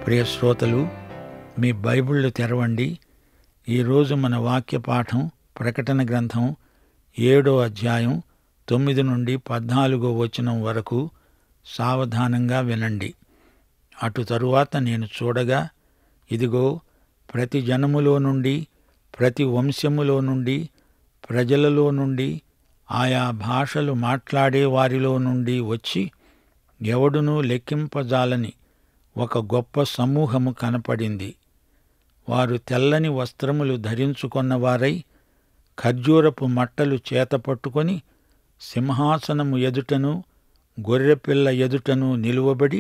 ప్రియ శ్రోతలు మీ బైబిళ్ళు తెరవండి ఈరోజు మన వాక్య పాఠం ప్రకటన గ్రంథం ఏడో అధ్యాయం తొమ్మిది నుండి పద్నాలుగో వచనం వరకు సావధానంగా వినండి అటు తరువాత నేను చూడగా ఇదిగో ప్రతి జనములో నుండి ప్రతి వంశములో నుండి ప్రజలలో నుండి ఆయా భాషలు మాట్లాడే వారిలో నుండి వచ్చి ఎవడునూ లెక్కింపజాలని ఒక గొప్ప సమూహము కనపడింది వారు తెల్లని వస్త్రములు ధరించుకొన్నవారై ఖర్జూరపు మట్టలు చేతపట్టుకొని సింహాసనము ఎదుటను గొర్రెపిల్ల ఎదుటను నిలువబడి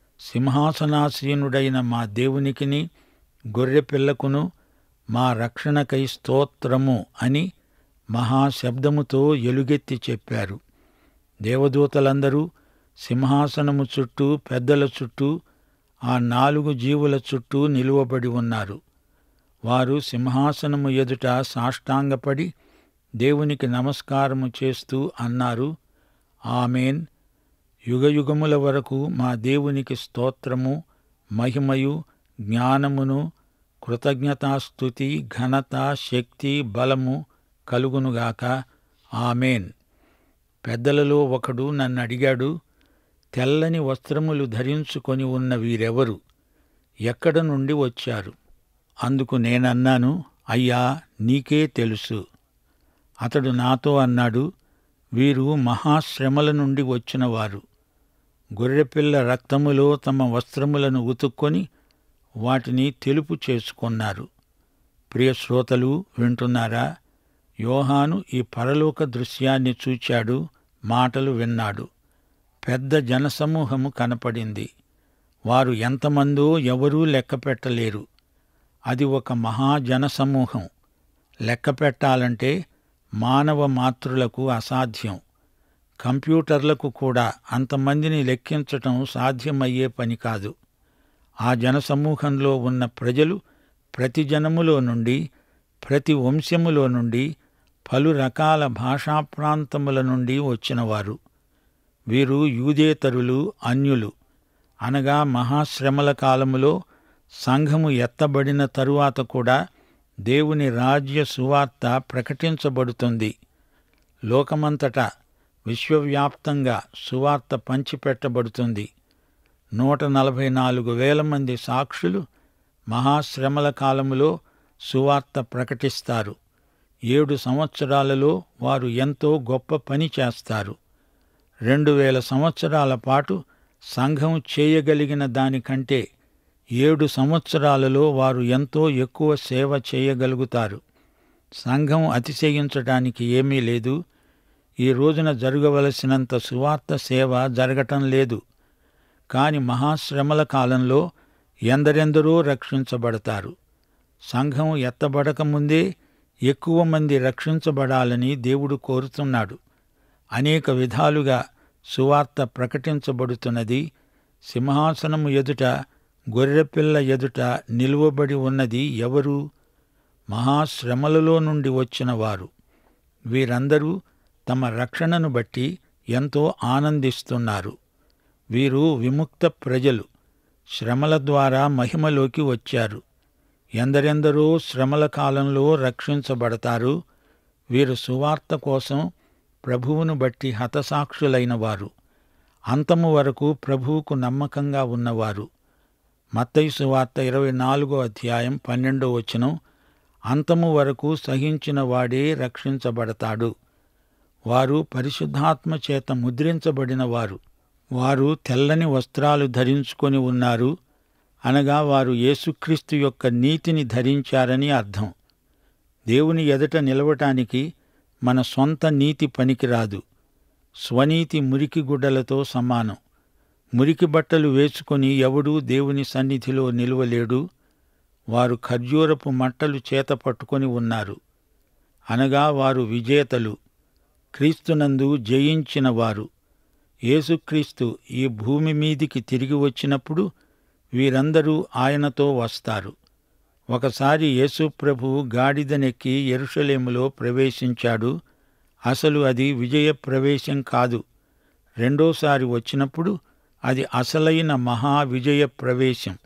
సింహాసనాసీనుడైన మా దేవునికిని గొర్రెపిల్లకును మా రక్షణకై స్తోత్రము అని మహాశబ్దముతో ఎలుగెత్తి చెప్పారు దేవదూతలందరూ సింహాసనము చుట్టూ పెద్దల చుట్టూ ఆ నాలుగు జీవుల చుట్టూ నిలువబడి ఉన్నారు వారు సింహాసనము ఎదుట సాష్టాంగపడి దేవునికి నమస్కారము చేస్తూ అన్నారు ఆమెన్ యుగయుగముల వరకు మా దేవునికి స్తోత్రము మహిమయు జ్ఞానమును కృతజ్ఞతాస్థుతి ఘనత శక్తి బలము కలుగునుగాక ఆమెన్ పెద్దలలో ఒకడు నన్ను అడిగాడు తెల్లని వస్త్రములు ధరించుకొని ఉన్న వీరెవరు ఎక్కడ నుండి వచ్చారు అందుకు నేనన్నాను అయ్యా నీకే తెలుసు అతడు నాతో అన్నాడు వీరు మహాశ్రమల నుండి వచ్చినవారు గొర్రెపిల్ల రక్తములో తమ వస్త్రములను ఉతుక్కొని వాటిని తెలుపు చేసుకొన్నారు ప్రియ శ్రోతలు వింటున్నారా యోహాను ఈ పరలోక దృశ్యాన్ని చూచాడు మాటలు విన్నాడు పెద్ద జనసమూహము కనపడింది వారు ఎంతమందో ఎవరూ లెక్క పెట్టలేరు అది ఒక మహాజనసమూహం లెక్క పెట్టాలంటే మానవ మాతృలకు అసాధ్యం కంప్యూటర్లకు కూడా అంతమందిని లెక్కించటం సాధ్యమయ్యే పని కాదు ఆ జనసమూహంలో ఉన్న ప్రజలు ప్రతి జనములో నుండి ప్రతి వంశములో నుండి పలు రకాల భాషా ప్రాంతముల నుండి వచ్చినవారు వీరు యూదేతరులు అన్యులు అనగా మహాశ్రమల కాలములో సంఘము ఎత్తబడిన తరువాత కూడా దేవుని రాజ్య సువార్త ప్రకటించబడుతుంది లోకమంతటా విశ్వవ్యాప్తంగా సువార్త పంచిపెట్టబడుతుంది నూట నలభై నాలుగు వేల మంది సాక్షులు మహాశ్రమల కాలములో సువార్త ప్రకటిస్తారు ఏడు సంవత్సరాలలో వారు ఎంతో గొప్ప పని చేస్తారు రెండు వేల సంవత్సరాల పాటు సంఘం చేయగలిగిన దానికంటే ఏడు సంవత్సరాలలో వారు ఎంతో ఎక్కువ సేవ చేయగలుగుతారు సంఘం అతిశయించడానికి ఏమీ లేదు ఈ రోజున జరగవలసినంత సువార్త సేవ జరగటం లేదు కాని మహాశ్రమల కాలంలో ఎందరెందరో రక్షించబడతారు సంఘం ఎత్తబడకముందే ఎక్కువ మంది రక్షించబడాలని దేవుడు కోరుతున్నాడు అనేక విధాలుగా సువార్త ప్రకటించబడుతున్నది సింహాసనము ఎదుట గొర్రెపిల్ల ఎదుట నిలువబడి ఉన్నది ఎవరు మహాశ్రమలలో నుండి వచ్చిన వారు వీరందరూ తమ రక్షణను బట్టి ఎంతో ఆనందిస్తున్నారు వీరు విముక్త ప్రజలు శ్రమల ద్వారా మహిమలోకి వచ్చారు ఎందరెందరో శ్రమల కాలంలో రక్షించబడతారు వీరు సువార్త కోసం ప్రభువును బట్టి హతసాక్షులైన వారు అంతము వరకు ప్రభువుకు నమ్మకంగా ఉన్నవారు మత్తయి సువార్త ఇరవై నాలుగో అధ్యాయం పన్నెండో వచనం అంతము వరకు సహించిన వాడే రక్షించబడతాడు వారు పరిశుద్ధాత్మ చేత ముద్రించబడిన వారు వారు తెల్లని వస్త్రాలు ధరించుకొని ఉన్నారు అనగా వారు యేసుక్రీస్తు యొక్క నీతిని ధరించారని అర్థం దేవుని ఎదుట నిలవటానికి మన సొంత నీతి పనికిరాదు స్వనీతి మురికి గుడ్డలతో సమానం మురికి బట్టలు వేసుకొని ఎవడూ దేవుని సన్నిధిలో నిలువలేడు వారు ఖర్జూరపు మట్టలు చేత పట్టుకొని ఉన్నారు అనగా వారు విజేతలు క్రీస్తునందు జయించిన వారు యేసుక్రీస్తు ఈ భూమి మీదికి తిరిగి వచ్చినప్పుడు వీరందరూ ఆయనతో వస్తారు ఒకసారి యేసుప్రభు గాడిదనెక్కి ఎరుషలేములో ప్రవేశించాడు అసలు అది విజయ ప్రవేశం కాదు రెండోసారి వచ్చినప్పుడు అది అసలైన మహా విజయ ప్రవేశం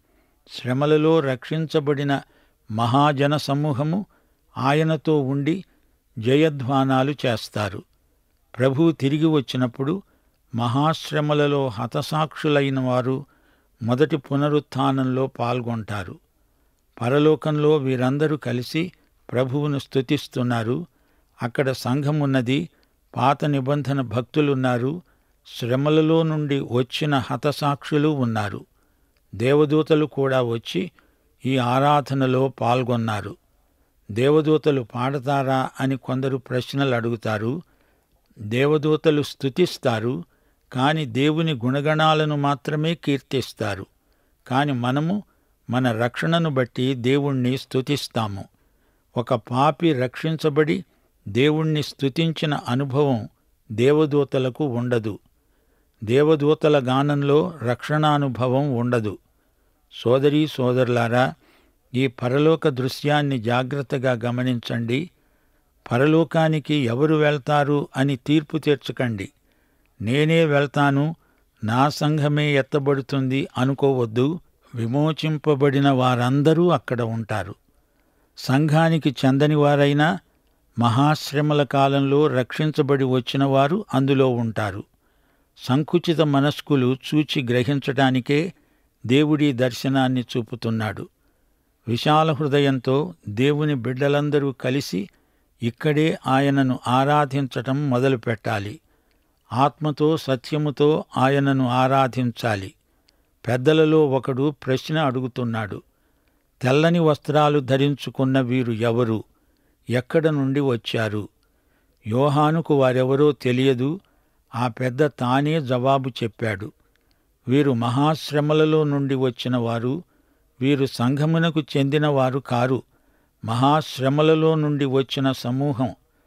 శ్రమలలో రక్షించబడిన మహాజన సమూహము ఆయనతో ఉండి జయధ్వానాలు చేస్తారు ప్రభు తిరిగి వచ్చినప్పుడు మహాశ్రమలలో హతసాక్షులైన వారు మొదటి పునరుత్థానంలో పాల్గొంటారు పరలోకంలో వీరందరూ కలిసి ప్రభువును స్తుతిస్తున్నారు అక్కడ సంఘమున్నది పాత నిబంధన భక్తులున్నారు శ్రమలలో నుండి వచ్చిన హతసాక్షులు ఉన్నారు దేవదూతలు కూడా వచ్చి ఈ ఆరాధనలో పాల్గొన్నారు దేవదూతలు పాడతారా అని కొందరు ప్రశ్నలు అడుగుతారు దేవదూతలు స్తుతిస్తారు కాని దేవుని గుణగణాలను మాత్రమే కీర్తిస్తారు కాని మనము మన రక్షణను బట్టి దేవుణ్ణి స్తుతిస్తాము ఒక పాపి రక్షించబడి దేవుణ్ణి స్తుతించిన అనుభవం దేవదూతలకు ఉండదు దేవదూతల గానంలో రక్షణానుభవం ఉండదు సోదరీ సోదరులారా ఈ పరలోక దృశ్యాన్ని జాగ్రత్తగా గమనించండి పరలోకానికి ఎవరు వెళ్తారు అని తీర్పు తీర్చకండి నేనే వెళ్తాను నా సంఘమే ఎత్తబడుతుంది అనుకోవద్దు విమోచింపబడిన వారందరూ అక్కడ ఉంటారు సంఘానికి చెందని వారైనా మహాశ్రమల కాలంలో రక్షించబడి వచ్చిన వారు అందులో ఉంటారు సంకుచిత మనస్కులు చూచి గ్రహించటానికే దేవుడి దర్శనాన్ని చూపుతున్నాడు విశాల హృదయంతో దేవుని బిడ్డలందరూ కలిసి ఇక్కడే ఆయనను ఆరాధించటం మొదలుపెట్టాలి ఆత్మతో సత్యముతో ఆయనను ఆరాధించాలి పెద్దలలో ఒకడు ప్రశ్న అడుగుతున్నాడు తెల్లని వస్త్రాలు ధరించుకున్న వీరు ఎవరు ఎక్కడ నుండి వచ్చారు యోహానుకు వారెవరో తెలియదు ఆ పెద్ద తానే జవాబు చెప్పాడు వీరు మహాశ్రమలలో నుండి వచ్చిన వారు వీరు సంఘమునకు చెందినవారు కారు మహాశ్రమలలో నుండి వచ్చిన సమూహం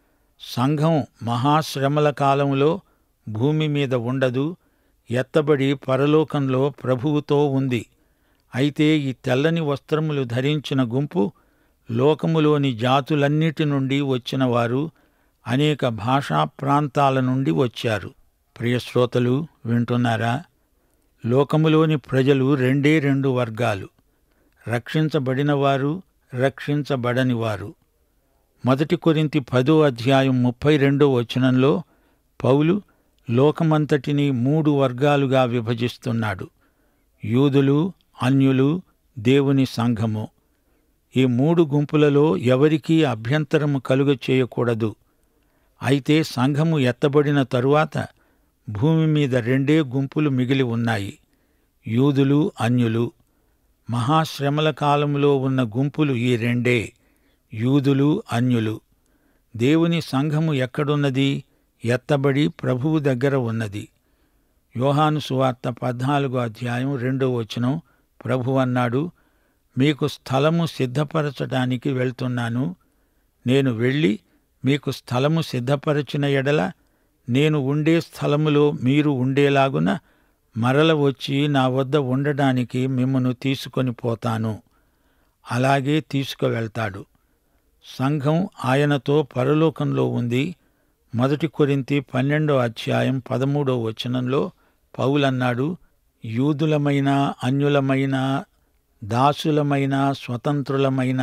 సంఘం మహాశ్రమల కాలంలో భూమి మీద ఉండదు ఎత్తబడి పరలోకంలో ప్రభువుతో ఉంది అయితే ఈ తెల్లని వస్త్రములు ధరించిన గుంపు లోకములోని జాతులన్నిటి నుండి వచ్చిన వారు అనేక భాషా ప్రాంతాల నుండి వచ్చారు ప్రియశ్రోతలు వింటున్నారా లోకములోని ప్రజలు రెండే రెండు వర్గాలు రక్షించబడినవారు రక్షించబడనివారు మొదటి కొరింతి పదో అధ్యాయం ముప్పై రెండో వచనంలో పౌలు లోకమంతటిని మూడు వర్గాలుగా విభజిస్తున్నాడు యూదులు అన్యులు దేవుని సంఘము ఈ మూడు గుంపులలో ఎవరికీ అభ్యంతరము కలుగ చేయకూడదు అయితే సంఘము ఎత్తబడిన తరువాత భూమి మీద రెండే గుంపులు మిగిలి ఉన్నాయి యూదులు అన్యులు మహాశ్రమల కాలంలో ఉన్న గుంపులు ఈ రెండే యూదులు అన్యులు దేవుని సంఘము ఎక్కడున్నది ఎత్తబడి ప్రభువు దగ్గర ఉన్నది యోహాను సువార్త పద్నాలుగో అధ్యాయం రెండో వచనం ప్రభు అన్నాడు మీకు స్థలము సిద్ధపరచడానికి వెళ్తున్నాను నేను వెళ్ళి మీకు స్థలము సిద్ధపరచిన ఎడల నేను ఉండే స్థలములో మీరు ఉండేలాగున మరల వచ్చి నా వద్ద ఉండడానికి మిమ్మను తీసుకొని పోతాను అలాగే తీసుకువెళ్తాడు సంఘం ఆయనతో పరలోకంలో ఉంది మొదటి కొరింతి పన్నెండో అధ్యాయం పదమూడో వచనంలో పౌలన్నాడు యూదులమైన అన్యులమైన దాసులమైన స్వతంత్రులమైన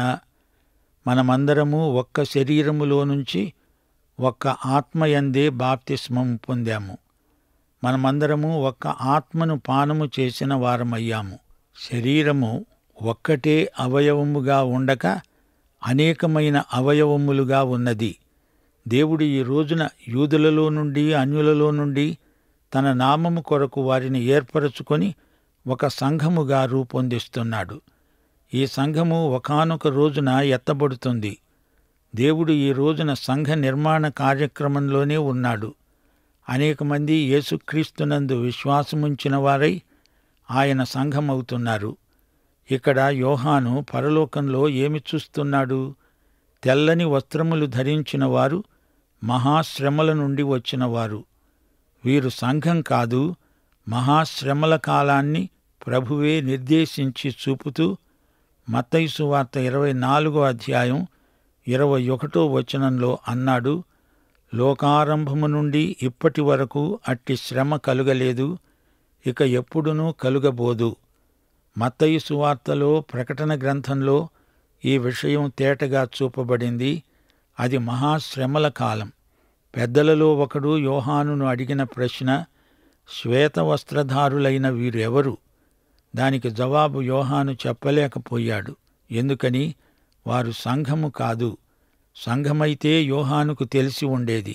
మనమందరము ఒక్క శరీరములో నుంచి ఒక్క ఆత్మయందే బాప్తిస్మం పొందాము మనమందరము ఒక్క ఆత్మను పానము చేసిన వారమయ్యాము శరీరము ఒక్కటే అవయవముగా ఉండక అనేకమైన అవయవములుగా ఉన్నది దేవుడు ఈ రోజున యూదులలో నుండి అన్యులలో నుండి తన నామము కొరకు వారిని ఏర్పరచుకొని ఒక సంఘముగా రూపొందిస్తున్నాడు ఈ సంఘము ఒకానొక రోజున ఎత్తబడుతుంది దేవుడు ఈ రోజున సంఘ నిర్మాణ కార్యక్రమంలోనే ఉన్నాడు అనేక మంది యేసుక్రీస్తునందు విశ్వాసముంచిన వారై ఆయన సంఘమవుతున్నారు ఇక్కడ యోహాను పరలోకంలో ఏమి చూస్తున్నాడు తెల్లని వస్త్రములు ధరించిన వారు మహాశ్రమల నుండి వచ్చినవారు వీరు సంఘం కాదు మహాశ్రమల కాలాన్ని ప్రభువే నిర్దేశించి చూపుతూ మత్తైసు వార్త ఇరవై నాలుగో అధ్యాయం ఇరవై ఒకటో వచనంలో అన్నాడు లోకారంభము నుండి ఇప్పటి వరకు అట్టి శ్రమ కలుగలేదు ఇక ఎప్పుడునూ కలుగబోదు మత్తయి సువార్తలో ప్రకటన గ్రంథంలో ఈ విషయం తేటగా చూపబడింది అది మహాశ్రమల కాలం పెద్దలలో ఒకడు యోహానును అడిగిన ప్రశ్న శ్వేత వస్త్రధారులైన వీరెవరు దానికి జవాబు యోహాను చెప్పలేకపోయాడు ఎందుకని వారు సంఘము కాదు సంఘమైతే యోహానుకు తెలిసి ఉండేది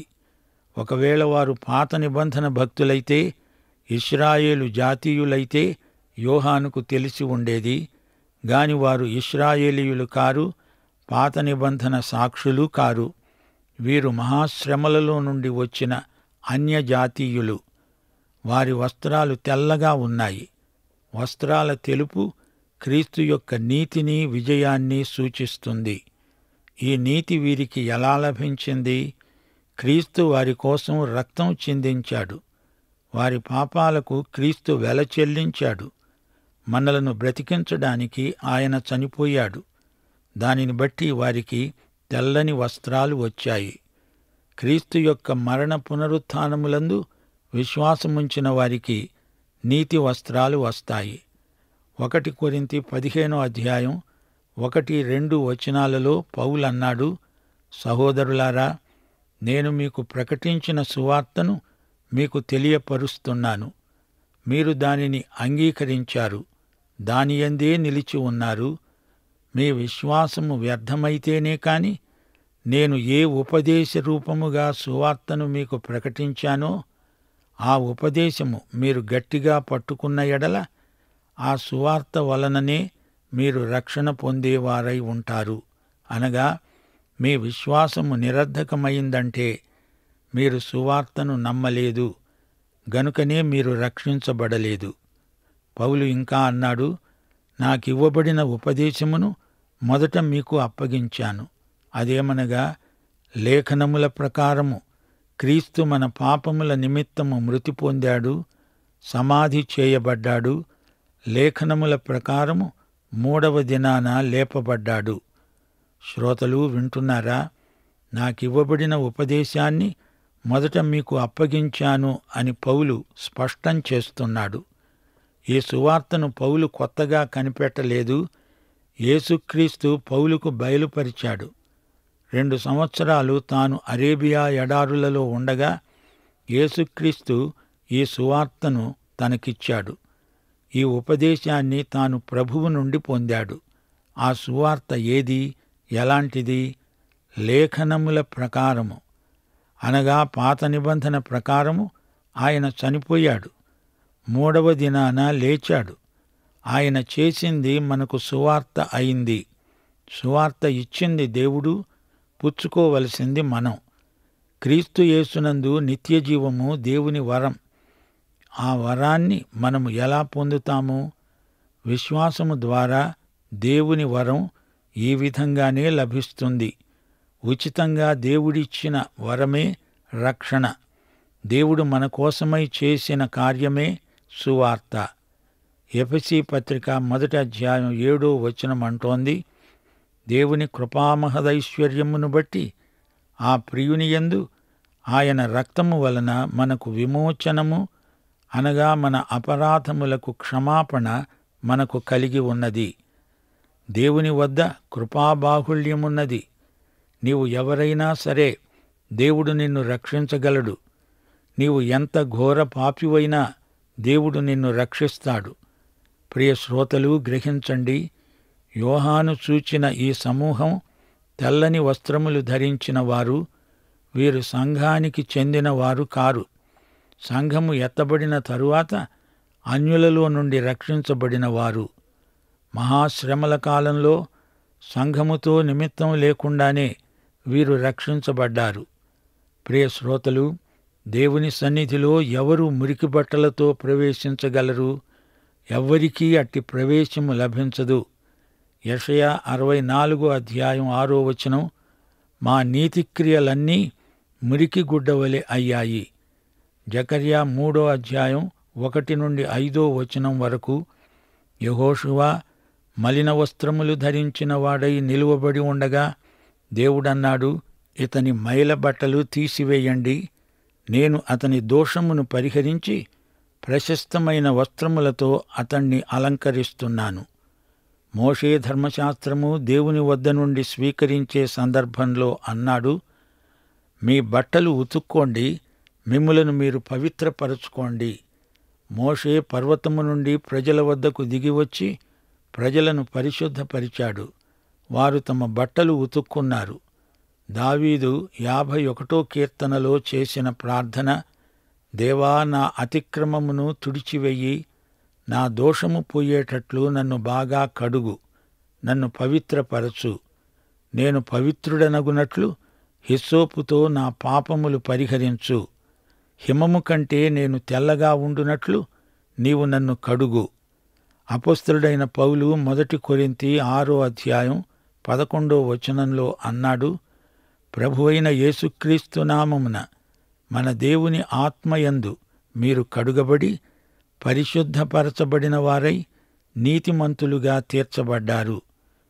ఒకవేళ వారు పాత నిబంధన భక్తులైతే ఇస్రాయేలు జాతీయులైతే యోహానుకు తెలిసి ఉండేది గాని వారు ఇస్రాయేలీయులు కారు పాత నిబంధన సాక్షులు కారు వీరు మహాశ్రమలలో నుండి వచ్చిన అన్యజాతీయులు వారి వస్త్రాలు తెల్లగా ఉన్నాయి వస్త్రాల తెలుపు క్రీస్తు యొక్క నీతిని విజయాన్ని సూచిస్తుంది ఈ నీతి వీరికి ఎలా లభించింది క్రీస్తు వారి కోసం రక్తం చిందించాడు వారి పాపాలకు క్రీస్తు వెల చెల్లించాడు మనలను బ్రతికించడానికి ఆయన చనిపోయాడు దానిని బట్టి వారికి తెల్లని వస్త్రాలు వచ్చాయి క్రీస్తు యొక్క మరణ పునరుత్నములందు విశ్వాసముంచిన వారికి నీతి వస్త్రాలు వస్తాయి ఒకటి కొరింతి పదిహేనో అధ్యాయం ఒకటి రెండు వచనాలలో పౌలన్నాడు సహోదరులారా నేను మీకు ప్రకటించిన సువార్తను మీకు తెలియపరుస్తున్నాను మీరు దానిని అంగీకరించారు దానియందే నిలిచి ఉన్నారు మీ విశ్వాసము వ్యర్థమైతేనే కాని నేను ఏ ఉపదేశ రూపముగా సువార్తను మీకు ప్రకటించానో ఆ ఉపదేశము మీరు గట్టిగా పట్టుకున్న ఎడల ఆ సువార్త వలననే మీరు రక్షణ పొందేవారై ఉంటారు అనగా మీ విశ్వాసము నిరర్ధకమైందంటే మీరు సువార్తను నమ్మలేదు గనుకనే మీరు రక్షించబడలేదు పౌలు ఇంకా అన్నాడు నాకివ్వబడిన ఉపదేశమును మొదట మీకు అప్పగించాను అదేమనగా లేఖనముల ప్రకారము క్రీస్తు మన పాపముల నిమిత్తము మృతి పొందాడు సమాధి చేయబడ్డాడు లేఖనముల ప్రకారము మూడవ దినాన లేపబడ్డాడు శ్రోతలు వింటున్నారా నాకివ్వబడిన ఉపదేశాన్ని మొదట మీకు అప్పగించాను అని పౌలు స్పష్టం చేస్తున్నాడు ఈ సువార్తను పౌలు కొత్తగా కనిపెట్టలేదు యేసుక్రీస్తు పౌలుకు బయలుపరిచాడు రెండు సంవత్సరాలు తాను అరేబియా ఎడారులలో ఉండగా యేసుక్రీస్తు ఈ సువార్తను తనకిచ్చాడు ఈ ఉపదేశాన్ని తాను ప్రభువు నుండి పొందాడు ఆ సువార్త ఏది ఎలాంటిది లేఖనముల ప్రకారము అనగా పాత నిబంధన ప్రకారము ఆయన చనిపోయాడు మూడవ దినాన లేచాడు ఆయన చేసింది మనకు సువార్త అయింది సువార్త ఇచ్చింది దేవుడు పుచ్చుకోవలసింది మనం క్రీస్తు యేసునందు నిత్యజీవము దేవుని వరం ఆ వరాన్ని మనము ఎలా పొందుతాము విశ్వాసము ద్వారా దేవుని వరం ఈ విధంగానే లభిస్తుంది ఉచితంగా దేవుడిచ్చిన వరమే రక్షణ దేవుడు మన కోసమై చేసిన కార్యమే సువార్త ఎఫసి పత్రిక మొదటి అధ్యాయం ఏడో వచనం అంటోంది దేవుని కృపామహదైశ్వర్యమును బట్టి ఆ ప్రియునియందు ఆయన రక్తము వలన మనకు విమోచనము అనగా మన అపరాధములకు క్షమాపణ మనకు కలిగి ఉన్నది దేవుని వద్ద కృపాబాహుళ్యమున్నది నీవు ఎవరైనా సరే దేవుడు నిన్ను రక్షించగలడు నీవు ఎంత ఘోర పాపివైనా దేవుడు నిన్ను రక్షిస్తాడు ప్రియ శ్రోతలు గ్రహించండి యోహాను చూచిన ఈ సమూహం తెల్లని వస్త్రములు ధరించిన వారు వీరు సంఘానికి చెందిన వారు కారు సంఘము ఎత్తబడిన తరువాత అన్యులలో నుండి రక్షించబడిన వారు మహాశ్రమల కాలంలో సంఘముతో నిమిత్తం లేకుండానే వీరు రక్షించబడ్డారు ప్రియ శ్రోతలు దేవుని సన్నిధిలో ఎవరు మురికి బట్టలతో ప్రవేశించగలరు ఎవ్వరికీ అట్టి ప్రవేశము లభించదు యషయా అరవై నాలుగో అధ్యాయం ఆరో వచనం మా నీతిక్రియలన్నీ మురికి గుడ్డవలె అయ్యాయి జకర్యా మూడో అధ్యాయం ఒకటి నుండి ఐదో వచనం వరకు యహోషువా మలిన వస్త్రములు ధరించిన వాడై నిలువబడి ఉండగా దేవుడన్నాడు ఇతని మైల బట్టలు తీసివేయండి నేను అతని దోషమును పరిహరించి ప్రశస్తమైన వస్త్రములతో అతణ్ణి అలంకరిస్తున్నాను మోషే ధర్మశాస్త్రము దేవుని వద్ద నుండి స్వీకరించే సందర్భంలో అన్నాడు మీ బట్టలు ఉతుక్కోండి మిమ్ములను మీరు పవిత్రపరచుకోండి మోషే పర్వతము నుండి ప్రజల వద్దకు దిగివచ్చి ప్రజలను పరిశుద్ధపరిచాడు వారు తమ బట్టలు ఉతుక్కున్నారు దావీదు యాభై ఒకటో కీర్తనలో చేసిన ప్రార్థన దేవా నా అతిక్రమమును తుడిచివెయ్యి నా దోషము పోయేటట్లు నన్ను బాగా కడుగు నన్ను పవిత్రపరచు నేను పవిత్రుడనగునట్లు హిస్సోపుతో నా పాపములు పరిహరించు హిమము కంటే నేను తెల్లగా ఉండునట్లు నీవు నన్ను కడుగు అపస్తుడైన పౌలు మొదటి కొరింతి ఆరో అధ్యాయం పదకొండో వచనంలో అన్నాడు ప్రభువైన యేసుక్రీస్తు నామమున మన దేవుని ఆత్మయందు మీరు కడుగబడి పరిశుద్ధపరచబడిన వారై నీతిమంతులుగా తీర్చబడ్డారు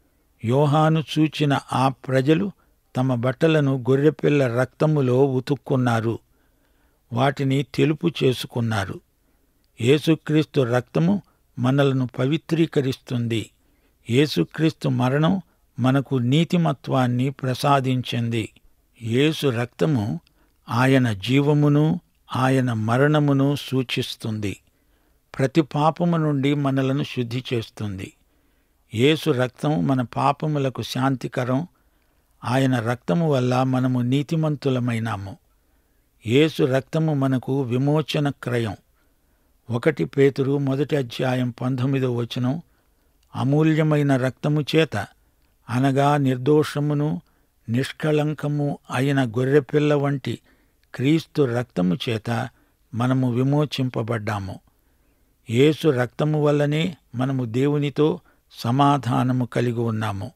యోహాను చూచిన ఆ ప్రజలు తమ బట్టలను గొర్రెపిల్ల రక్తములో ఉతుక్కున్నారు వాటిని తెలుపు చేసుకున్నారు యేసుక్రీస్తు రక్తము మనలను పవిత్రీకరిస్తుంది యేసుక్రీస్తు మరణం మనకు నీతిమత్వాన్ని ప్రసాదించింది యేసు రక్తము ఆయన జీవమును ఆయన మరణమును సూచిస్తుంది ప్రతి పాపము నుండి మనలను శుద్ధి చేస్తుంది యేసు రక్తం మన పాపములకు శాంతికరం ఆయన రక్తము వల్ల మనము నీతిమంతులమైనాము యేసు రక్తము మనకు విమోచన క్రయం ఒకటి పేతురు మొదటి అధ్యాయం పంతొమ్మిదో వచనం అమూల్యమైన రక్తము చేత అనగా నిర్దోషమును నిష్కళంకము అయిన గొర్రెపిల్ల వంటి క్రీస్తు రక్తము చేత మనము విమోచింపబడ్డాము యేసు రక్తము వల్లనే మనము దేవునితో సమాధానము కలిగి ఉన్నాము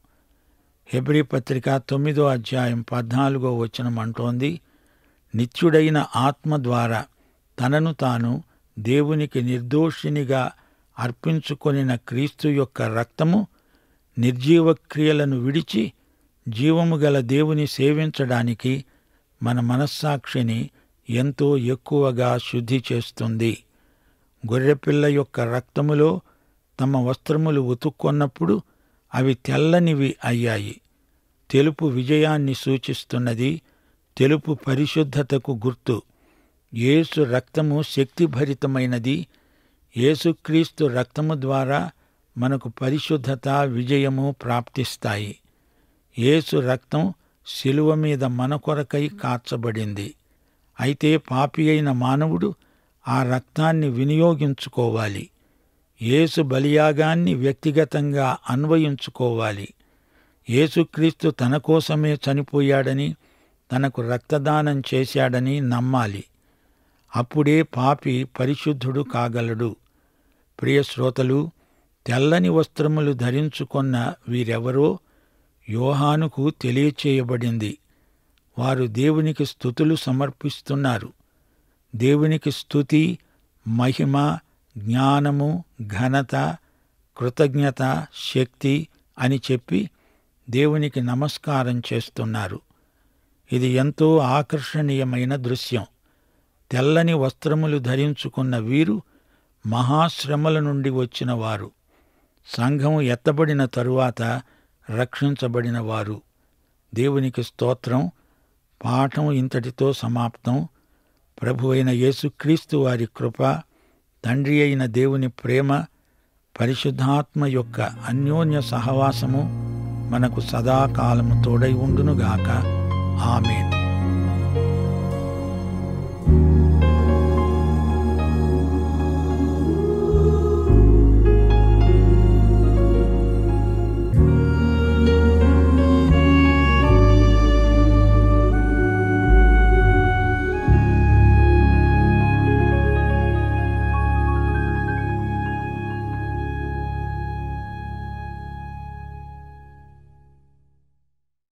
హెబ్రి పత్రిక తొమ్మిదో అధ్యాయం పద్నాలుగో వచనం అంటోంది నిత్యుడైన ఆత్మ ద్వారా తనను తాను దేవునికి నిర్దోషినిగా అర్పించుకొనిన క్రీస్తు యొక్క రక్తము నిర్జీవ క్రియలను విడిచి జీవము గల దేవుని సేవించడానికి మన మనస్సాక్షిని ఎంతో ఎక్కువగా శుద్ధి చేస్తుంది గొర్రెపిల్ల యొక్క రక్తములో తమ వస్త్రములు ఉతుక్కొన్నప్పుడు అవి తెల్లనివి అయ్యాయి తెలుపు విజయాన్ని సూచిస్తున్నది తెలుపు పరిశుద్ధతకు గుర్తు యేసు రక్తము శక్తిభరితమైనది యేసుక్రీస్తు రక్తము ద్వారా మనకు పరిశుద్ధత విజయము ప్రాప్తిస్తాయి యేసు రక్తం శిలువ మీద మన కొరకై కార్చబడింది అయితే పాపి అయిన మానవుడు ఆ రక్తాన్ని వినియోగించుకోవాలి యేసు బలియాగాన్ని వ్యక్తిగతంగా అన్వయించుకోవాలి యేసుక్రీస్తు తన కోసమే చనిపోయాడని తనకు రక్తదానం చేశాడని నమ్మాలి అప్పుడే పాపి పరిశుద్ధుడు కాగలడు ప్రియ శ్రోతలు తెల్లని వస్త్రములు ధరించుకొన్న వీరెవరో యోహానుకు తెలియచేయబడింది వారు దేవునికి స్థుతులు సమర్పిస్తున్నారు దేవునికి స్థుతి మహిమ జ్ఞానము ఘనత కృతజ్ఞత శక్తి అని చెప్పి దేవునికి నమస్కారం చేస్తున్నారు ఇది ఎంతో ఆకర్షణీయమైన దృశ్యం తెల్లని వస్త్రములు ధరించుకున్న వీరు మహాశ్రమల నుండి వచ్చిన వారు సంఘం ఎత్తబడిన తరువాత రక్షించబడిన వారు దేవునికి స్తోత్రం పాఠం ఇంతటితో సమాప్తం ప్రభు అయిన యేసుక్రీస్తు వారి కృప తండ్రి అయిన దేవుని ప్రేమ పరిశుద్ధాత్మ యొక్క అన్యోన్య సహవాసము మనకు సదాకాలము తోడై ఉండునుగాక ఆమెన్